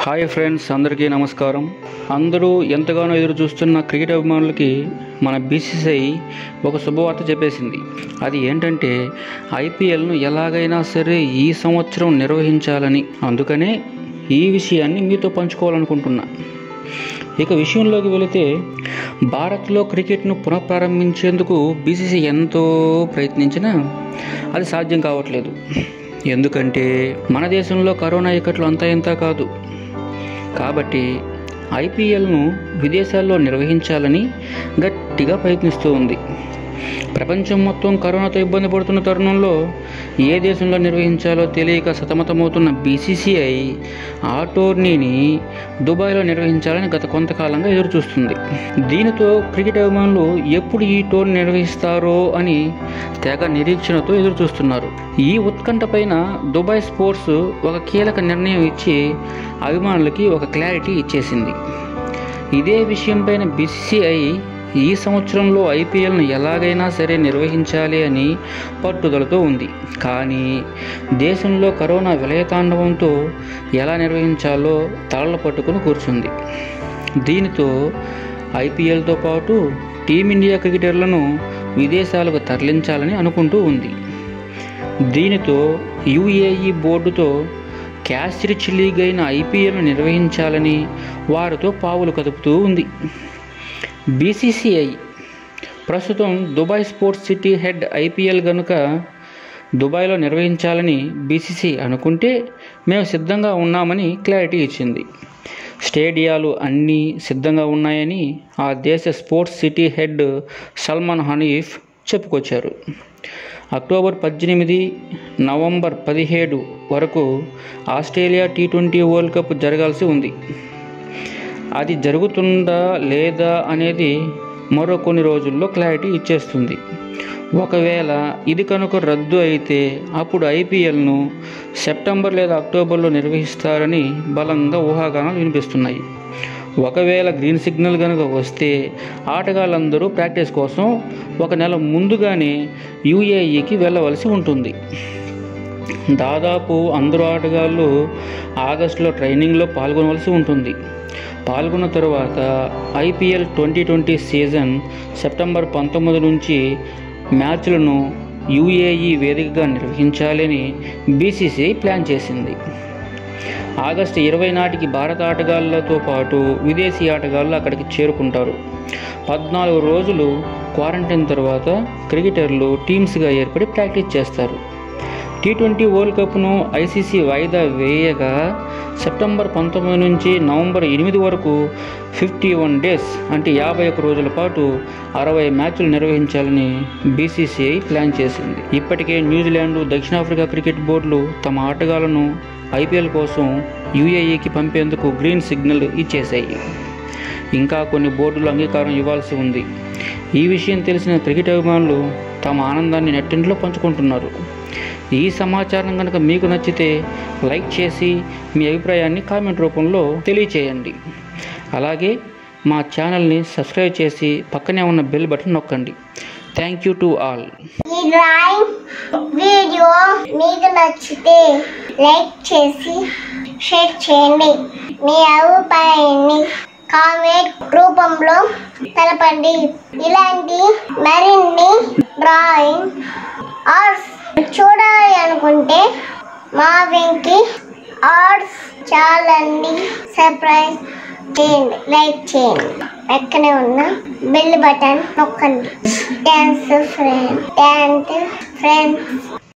hi friends అందరికీ నమస్కారం అందరూ ఎంతగానో ఎదురు చూస్తున్న క్రికెట్ అభిమానులకి మన బీసీసీఐ ఒక శుభవార్త చెప్పేసింది అది ఏంటంటే ఐపీఎల్ను ఎలాగైనా సరే ఈ సంవత్సరం నిర్వహించాలని అందుకనే ఈ విషయాన్ని మీతో పంచుకోవాలనుకుంటున్నా ఇక విషయంలోకి వెళితే భారత్లో క్రికెట్ను పునఃప్రారంభించేందుకు బీసీసీ ఎంతో ప్రయత్నించినా అది సాధ్యం కావట్లేదు ఎందుకంటే మన దేశంలో కరోనా ఇక్కట్లు అంతా ఇంత కాదు కాబట్టి ఐపీఎల్ను విదేశాల్లో నిర్వహించాలని గట్టిగా ప్రయత్నిస్తూ ఉంది ప్రపంచం మొత్తం కరోనాతో ఇబ్బంది పడుతున్న తరుణంలో ఏ దేశంలో నిర్వహించాలో తెలియక సతమతమవుతున్న బీసీసీఐ ఆ టోర్నీని దుబాయ్లో నిర్వహించాలని గత కొంతకాలంగా ఎదురుచూస్తుంది దీనితో క్రికెట్ అభిమానులు ఎప్పుడు ఈ టోర్నీ నిర్వహిస్తారో అని తెగ నిరీక్షణతో ఎదురుచూస్తున్నారు ఈ ఉత్కంఠ పైన దుబాయ్ స్పోర్ట్స్ ఒక కీలక నిర్ణయం ఇచ్చి అభిమానులకి ఒక క్లారిటీ ఇచ్చేసింది ఇదే విషయంపైన బీసీసీఐ ఈ సంవత్సరంలో ఐపీఎల్ను ఎలాగైనా సరే నిర్వహించాలి అని పట్టుదలతో ఉంది కానీ దేశంలో కరోనా విలయతాండవంతో ఎలా నిర్వహించాలో తలలు పట్టుకుని కూర్చుంది దీనితో ఐపీఎల్తో పాటు టీమిండియా క్రికెటర్లను విదేశాలకు తరలించాలని అనుకుంటూ ఉంది దీనితో యుఏఈ బోర్డుతో క్యాష్ రిచ్ లీగ్ అయిన ఐపీఎల్ను నిర్వహించాలని వారితో పావులు కదుపుతూ ఉంది బీసీసీఐ ప్రస్తుతం Dubai sports city head IPL గనుక దుబాయ్లో నిర్వహించాలని బీసీసీ అనుకుంటే మేము సిద్ధంగా ఉన్నామని క్లారిటీ ఇచ్చింది స్టేడియాలు అన్నీ సిద్ధంగా ఉన్నాయని ఆ దేశ sports city head Salman Hanif చెప్పుకొచ్చారు అక్టోబర్ పద్దెనిమిది నవంబర్ పదిహేడు వరకు Australia T twenty world cup జరగాల్సి ఉంది అది జరుగుతుందా లేదా అనేది మరో కొన్ని రోజుల్లో క్లారిటీ ఇచ్చేస్తుంది ఒకవేళ ఇది కనుక రద్దు అయితే అప్పుడు ఐపీఎల్ను సెప్టెంబర్ లేదా అక్టోబర్లో నిర్వహిస్తారని బలంగా ఊహాగానాలు వినిపిస్తున్నాయి ఒకవేళ గ్రీన్ సిగ్నల్ కనుక వస్తే ఆటగాళ్ళందరూ ప్రాక్టీస్ కోసం ఒక నెల ముందుగానే యూఏఈకి వెళ్ళవలసి ఉంటుంది దాదాపు అందరూ ఆటగాళ్ళు ఆగస్టులో ట్రైనింగ్లో పాల్గొనవలసి ఉంటుంది పాల్గొన్న తరువాత IPL twenty twenty season September పంతొమ్మిది నుంచి మ్యాచ్లను యూఏఈ వేదికగా నిర్వహించాలని బీసీసీఐ ప్లాన్ చేసింది ఆగస్టు ఇరవై నాటికి భారత ఆటగాళ్లతో పాటు విదేశీ ఆటగాళ్ళు అక్కడికి చేరుకుంటారు పద్నాలుగు రోజులు క్వారంటైన్ తర్వాత క్రికెటర్లు టీమ్స్గా ఏర్పడి ప్రాక్టీస్ చేస్తారు టీ ట్వంటీ వరల్డ్ కప్ను ఐసీసీ వాయిదా వేయగా సెప్టెంబర్ పంతొమ్మిది నుంచి నవంబర్ ఎనిమిది వరకు ఫిఫ్టీ వన్ డేస్ అంటే యాభై ఒక్క రోజుల పాటు అరవై మ్యాచ్లు నిర్వహించాలని బీసీసీఐ ప్లాన్ చేసింది ఇప్పటికే న్యూజిలాండ్ దక్షిణాఫ్రికా క్రికెట్ బోర్డులు తమ ఆటగాళ్లను ఐపీఎల్ కోసం యూఏఈకి పంపేందుకు గ్రీన్ సిగ్నల్ ఇచ్చేశాయి ఇంకా కొన్ని బోర్డులు అంగీకారం ఇవ్వాల్సి ఉంది ఈ విషయం తెలిసిన క్రికెట్ అభిమానులు తమ ఆనందాన్ని నెట్టింట్లో పంచుకుంటున్నారు ఈ సమాచారం కనుక మీకు నచ్చితే లైక్ చేసి మీ అభిప్రాయాన్ని కామెంట్ రూపంలో తెలియచేయండి అలాగే మా ఛానల్ని సబ్స్క్రైబ్ చేసి పక్కనే ఉన్న బెల్ బటన్ నొక్కండి థ్యాంక్ యూ టు ఆల్ ఈ డ్రాయింగ్ వీడియో మీకు నచ్చితే లైక్ చేసి షేర్ చేయండి మీ అభిప్రాయాన్ని కామెంట్ రూపంలో తెలపండి ఇలాంటి మరిన్ని డ్రాయింగ్ ఆర్ట్స్ చూడాలి అనుకుంటే మా వెంకి ఆర్ట్స్ ఛానల్ని సబ్స్క్రైబ్ చేయండి లైక్ చేయండి పక్కనే ఉన్న బెల్ బటన్ నొక్కండి థ్యాంక్స్ ఫ్రెండ్ థ్యాంక్ ఫ్రెండ్స్